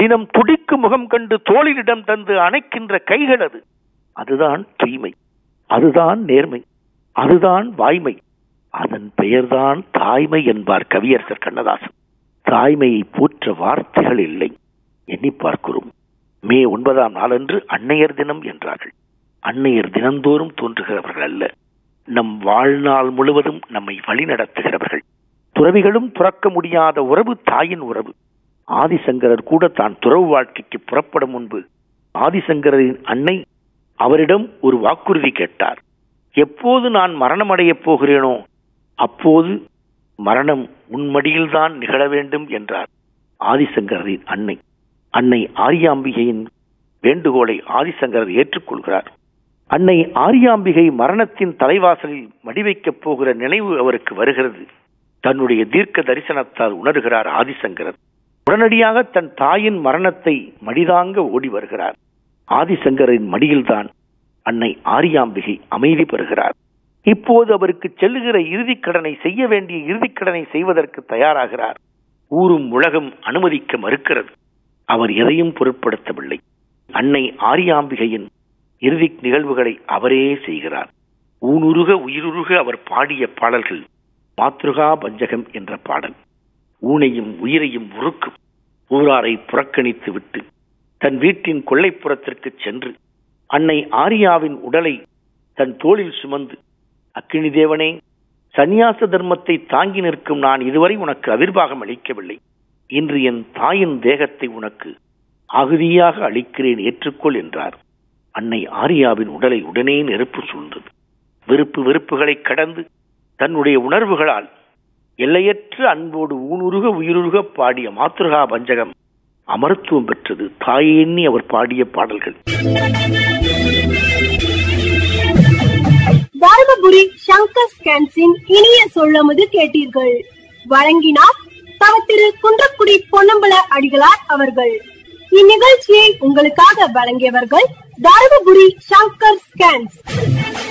தினம் துடிக்கும் முகம் கண்டு தோளிலிடம் தந்து அணைக்கின்ற கைகள் அது அதுதான் தூய்மை அதுதான் நேர்மை அதுதான் வாய்மை அதன் பெயர்தான் தாய்மை என்பார் கவியரசர் கண்ணதாசன் தாய்மையை போற்ற வார்த்தைகள் இல்லை எண்ணி பார்க்கிறோம் மே ஒன்பதாம் நாளன்று அன்னையர் தினம் என்றார்கள் அன்னையர் தினந்தோறும் தோன்றுகிறவர்கள் அல்ல நம் வாழ்நாள் முழுவதும் நம்மை வழிநடத்துகிறவர்கள் துறவிகளும் துறக்க முடியாத உறவு தாயின் உறவு ஆதிசங்கரர் கூட தான் துறவு வாழ்க்கைக்கு புறப்படும் முன்பு ஆதிசங்கரின் அன்னை அவரிடம் ஒரு வாக்குறுதி கேட்டார் எப்போது நான் மரணமடையப் போகிறேனோ அப்போது மரணம் உன்மடியில்தான் நிகழ வேண்டும் என்றார் ஆதிசங்கரின் அன்னை அன்னை ஆரியாம்பிகையின் வேண்டுகோளை ஆதிசங்கரர் ஏற்றுக்கொள்கிறார் அன்னை ஆரியாம்பிகை மரணத்தின் தலைவாசலில் மடிவைக்கப் போகிற நினைவு அவருக்கு வருகிறது தன்னுடைய தீர்க்க தரிசனத்தால் உணர்கிறார் ஆதிசங்கரர் உடனடியாக தன் தாயின் மரணத்தை மடிதாங்க ஓடி வருகிறார் ஆதிசங்கரின் மடியில்தான் அன்னை ஆரியாம்பிகை அமைதி பெறுகிறார் இப்போது அவருக்கு செல்லுகிற இறுதிக் கடனை செய்ய வேண்டிய இறுதிக் கடனை செய்வதற்கு தயாராகிறார் ஊரும் உலகம் அனுமதிக்க மறுக்கிறது அவர் எதையும் பொருட்படுத்தவில்லை அன்னை ஆரியாம்பிகையின் இறுதி நிகழ்வுகளை அவரே செய்கிறார் ஊனுருக உயிருருக அவர் பாடிய பாடல்கள் மாத்ருகா பஞ்சகம் என்ற பாடல் ஊனையும் உயிரையும் உருக்கும் ஊராரை புறக்கணித்து விட்டு தன் வீட்டின் கொள்ளைப்புறத்திற்கு சென்று அன்னை ஆரியாவின் உடலை தன் தோளில் சுமந்து அக்கினி தேவனே சந்நியாச தர்மத்தை தாங்கி நிற்கும் நான் இதுவரை உனக்கு அவிர்வாகம் அளிக்கவில்லை இன்று என் தாயின் தேகத்தை உனக்கு அகுதியாக அளிக்கிறேன் ஏற்றுக்கொள் என்றார் அன்னை ஆரியாவின் உடலை உடனே நெருப்பு சூழ்ந்தது விருப்பு வெறுப்புகளை கடந்து தன்னுடைய உணர்வுகளால் எல்லையற்ற அன்போடு ஊனுருக உயிருருக பாடிய மாத்ருகா பஞ்சகம் அமரத்துவம் பெற்றது தாயை எண்ணி அவர் பாடிய பாடல்கள் தருமபுரி சங்கர் ஸ்கேன்ஸின் இனிய சொல்லமுது கேட்டீர்கள் வழங்கினார் தவ திரு குன்றக்குடி பொன்னம்பல அடிகளார் அவர்கள் இந்நிகழ்ச்சியை உங்களுக்காக வழங்கியவர்கள் தருமபுரி சங்கர் ஸ்கேன்ஸ்